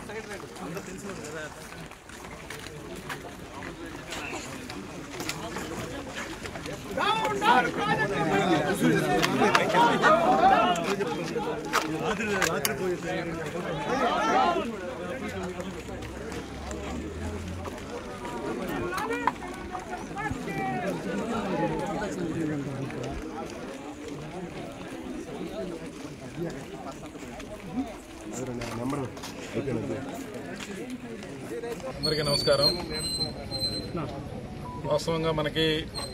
అందరికీ నమస్కారం వాస్తవంగా మనకి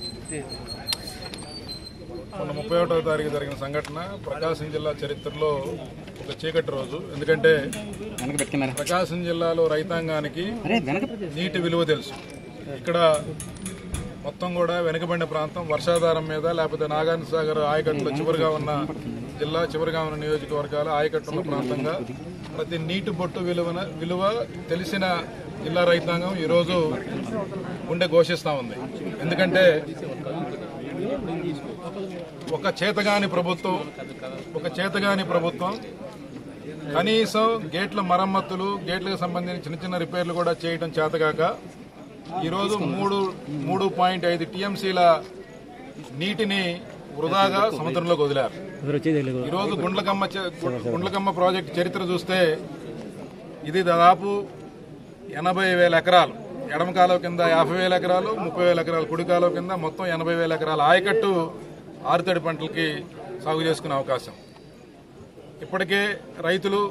మొన్న ముప్పై ఒకటో తారీఖు జరిగిన సంఘటన ప్రకాశం జిల్లా చరిత్రలో ఒక చీకటి రోజు ఎందుకంటే వెనక పెట్టుకున్నారా ప్రకాశం జిల్లాలో రైతాంగానికి అరే వెనక నీటి విలువ తెలుసు ఇక్కడ మొత్తం కూడా వెనుకబడిన ప్రాంతం వర్షాధారం మీద లేకపోతే నాగార్జున సాగర్ ఆయకట్టులో చివరిగా ఉన్న జిల్లా చివరిగా ఉన్న నియోజకవర్గాలు ఆయకట్టున్న ప్రాంతంగా ప్రతి నీటి బొట్టు విలువన విలువ తెలిసిన జిల్లా రైతాంగం ఈరోజు గుండె ఘోషిస్తూ ఉంది ఎందుకంటే ఒక చేతగాని ప్రభుత్వం ఒక చేతగాని ప్రభుత్వం కనీసం గేట్ల మరమ్మతులు గేట్లకు సంబంధించిన చిన్న చిన్న రిపేర్లు కూడా చేయడం చేతగాక ఈరోజు మూడు మూడు పాయింట్ ఐదు టీఎంసీల నీటిని వృధాగా సముద్రంలోకి వదిలారు ఈరోజు గుండ్లకమ్మ చ- గుండ్లకమ్మ ప్రాజెక్టు చరిత్ర చూస్తే ఇది దాదాపు ఎనభై వేల ఎకరాలు ఎడమ కాలువ కింద యాభై వేల ఎకరాలు ముప్పై వేల ఎకరాలు కుడి కాలువ కింద మొత్తం ఎనభై వేల ఎకరాల ఆయకట్టు ఆరుతడి పంటలకి సాగు చేసుకునే అవకాశం ఇప్పటికే రైతులు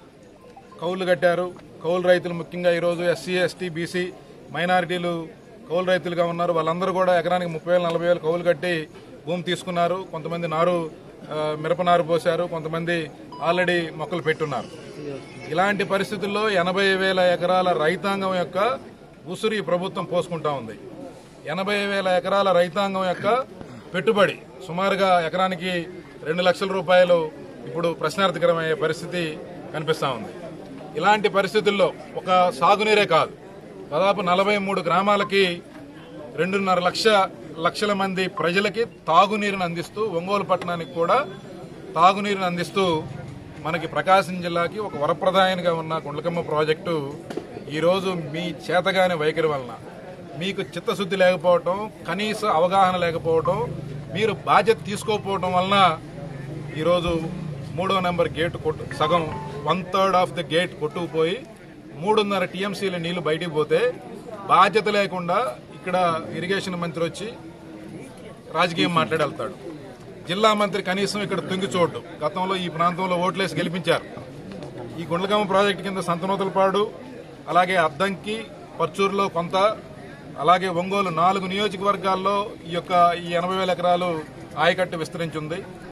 కౌలు కట్టారు కౌలు రైతులు ముఖ్యంగా ఈరోజు ఎస్సీ ఎస్టీ బీసీ మైనారిటీలు కౌలు రైతులుగా ఉన్నారు వాళ్ళందరూ కూడా ఎకరానికి ముప్పై వేలు నలభై వేలు కౌలు కట్టి భూమి తీసుకున్నారు కొంతమంది నారు ఆ, మిరప నారు పోశారు కొంతమంది ఆల్రెడీ మొక్కలు పెట్టున్నారు ఇలాంటి పరిస్థితుల్లో ఎనభై వేల ఎకరాల రైతాంగం యొక్క ఉసురు ఈ ప్రభుత్వం పోసుకుంటా ఉంది ఎనభై వేల ఎకరాల రైతాంగం యొక్క పెట్టుబడి సుమారుగా ఎకరానికి రెండు లక్షల రూపాయలు ఇప్పుడు ప్రశ్నార్థకరమయ్యే పరిస్థితి కనిపిస్తా ఉంది ఇలాంటి పరిస్థితుల్లో ఒక సాగునీరే కాదు దాదాపు నలభై మూడు గ్రామాలకి రెండున్నర లక్ష లక్షల మంది ప్రజలకి తాగునీరుని అందిస్తూ ఒంగోలు పట్టణానికి కూడా తాగునీరుని అందిస్తూ మనకి ప్రకాశం జిల్లాకి ఒక వరప్రదాయనిగా ఉన్న గుండ్లకమ్మ ప్రాజెక్టు ఈరోజు మీ చేతగాని వైఖరి వలన మీకు చిత్తశుద్ధి లేకపోవటం కనీస అవగాహన లేకపోవటం మీరు బాధ్యత తీసుకోకపోవటం వలన ఈరోజు మూడో నెంబర్ గేట్ కొట్టు సగం one third of the gate కొట్టుకుపోయి మూడున్నర టీఎంసీల నీళ్లు బయటికి పోతే బాధ్యత లేకుండా ఇక్కడ ఇరిగేషన్ మంత్రి వచ్చి రాజకీయం మాట్లాడి వెళ్తాడు జిల్లా మంత్రి కనీసం ఇక్కడ తుంగి చూడడు గతంలో ఈ ప్రాంతంలో ఓట్లేసి గెలిపించారు ఈ గుండ్లగమ్మ ప్రాజెక్టు కింద సంతనూతలపాడు అలాగే అద్దంకి పర్చూరులో కొంత అలాగే ఒంగోలు నాలుగు నియోజకవర్గాల్లో ఈ యొక్క ఈ ఎనభై వేల ఎకరాలు ఆయకట్టు విస్తరించి ఉంది